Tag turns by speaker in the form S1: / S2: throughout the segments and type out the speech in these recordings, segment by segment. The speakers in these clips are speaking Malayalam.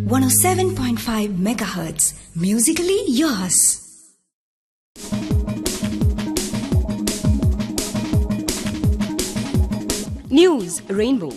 S1: 107.5 megahertz. Musically yours. News Rainbow.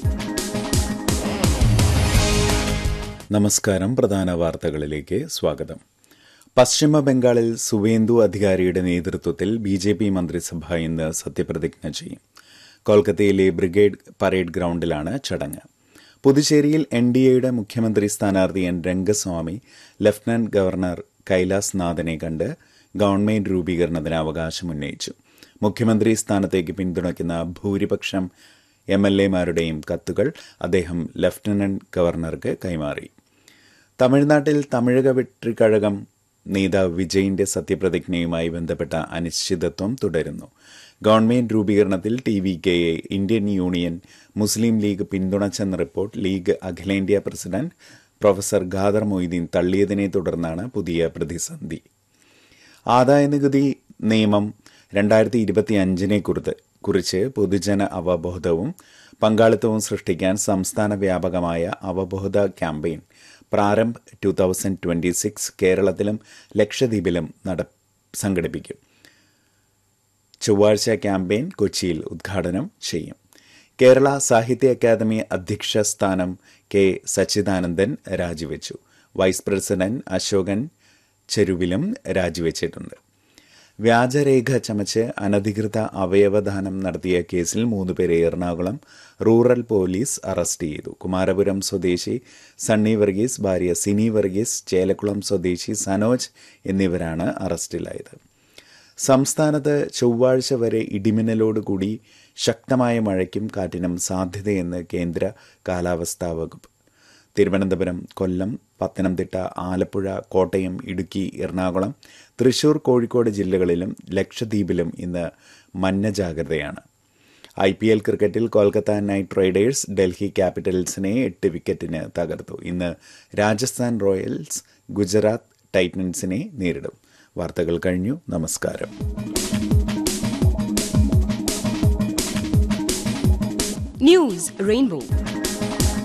S2: നമസ്കാരം പ്രധാന വാർത്തകളിലേക്ക് സ്വാഗതം പശ്ചിമ ബംഗാളിൽ സുവേന്ദു അധികാരിയുടെ നേതൃത്വത്തിൽ ബി ജെ പി മന്ത്രിസഭ ഇന്ന് സത്യപ്രതിജ്ഞ ചെയ്യും കൊൽക്കത്തയിലെ ബ്രിഗേഡ് പരേഡ് ഗ്രൌണ്ടിലാണ് ചടങ്ങ് പുതുച്ചേരിയിൽ എൻ ഡി എയുടെ മുഖ്യമന്ത്രി സ്ഥാനാർത്ഥി N Rangaswamy lieutenant governor Kailash നാഥനെ കണ്ട് ഗവൺമെന്റ് രൂപീകരണത്തിന് അവകാശമുന്നയിച്ചു മുഖ്യമന്ത്രി സ്ഥാനത്തേക്ക് പിന്തുണയ്ക്കുന്ന ഭൂരിപക്ഷം എം എൽ എമാരുടെയും കത്തുകൾ അദ്ദേഹം ലഫ്റ്റനന്റ് ഗവർണർക്ക് കൈമാറി തമിഴ്നാട്ടിൽ തമിഴക വെട്രിക്കഴകം നേതാവ് വിജയിന്റെ സത്യപ്രതിജ്ഞയുമായി ബന്ധപ്പെട്ട അനിശ്ചിതത്വം തുടരുന്നു ഗവൺമെന്റ് രൂപീകരണത്തിൽ ടി വി കെയെ ഇന്ത്യൻ യൂണിയൻ മുസ്ലിം ലീഗ് പിന്തുണച്ചെന്ന റിപ്പോർട്ട് ലീഗ് അഖിലേന്ത്യാ പ്രസിഡന്റ് പ്രൊഫസർ ഖാദർ മൊയ്തീൻ തള്ളിയതിനെ തുടർന്നാണ് പുതിയ പ്രതിസന്ധി ആദായനികുതി നിയമം രണ്ടായിരത്തി ഇരുപത്തി അഞ്ചിനെ കുറിച്ച് കുറിച്ച് പൊതുജന അവബോധവും പങ്കാളിത്തവും സൃഷ്ടിക്കാൻ സംസ്ഥാന വ്യാപകമായ അവബോധ campaign Prarambh two thousand twenty six കേരളത്തിലും ലക്ഷദ്വീപിലും നട സംഘടിപ്പിക്കും ചൊവ്വാഴ്ച ക്യാമ്പയിൻ കൊച്ചിയിൽ ഉദ്ഘാടനം ചെയ്യും കേരള സാഹിത്യ അക്കാദമി അധ്യക്ഷ സ്ഥാനം കെ സച്ചിദാനന്ദൻ രാജിവെച്ചു വൈസ് പ്രസിഡന്റ് അശോകൻ ചെരുവിലും രാജിവെച്ചിട്ടുണ്ട് വ്യാജരേഖ ചമച്ച് അനധികൃത അവയവദാനം നടത്തിയ കേസിൽ മൂന്നുപേരെ എറണാകുളം റൂറൽ പോലീസ് അറസ്റ്റ് ചെയ്തു കുമാരപുരം സ്വദേശി സണ്ണി വർഗീസ് ഭാര്യ സിനി വർഗീസ് ചേലക്കുളം സ്വദേശി സനോജ് എന്നിവരാണ് അറസ്റ്റിലായത് സംസ്ഥാനത്ത് ചൊവ്വാഴ്ച വരെ ഇടിമിന്നലോടുകൂടി ശക്തമായ മഴയ്ക്കും കാറ്റിനും സാധ്യതയെന്ന് കേന്ദ്ര കാലാവസ്ഥാ വകുപ്പ് തിരുവനന്തപുരം കൊല്ലം പത്തനംതിട്ട ആലപ്പുഴ കോട്ടയം ഇടുക്കി എറണാകുളം തൃശൂർ കോഴിക്കോട് ജില്ലകളിലും ലക്ഷദ്വീപിലും ഇന്ന് മഞ്ഞ ജാഗ്രതയാണ് ഐ പി എൽ ക്രിക്കറ്റിൽ കൊൽക്കത്ത നൈറ്റ് റൈഡേഴ്സ് ഡൽഹി ക്യാപിറ്റൽസിനെ എട്ട് വിക്കറ്റിന് തകർത്തു ഇന്ന് രാജസ്ഥാൻ റോയൽസ് ഗുജറാത്ത് ടൈറ്റൻസിനെ നേരിടും വാർത്തകൾ കഴിഞ്ഞു നമസ്കാരം
S1: News Rainbow.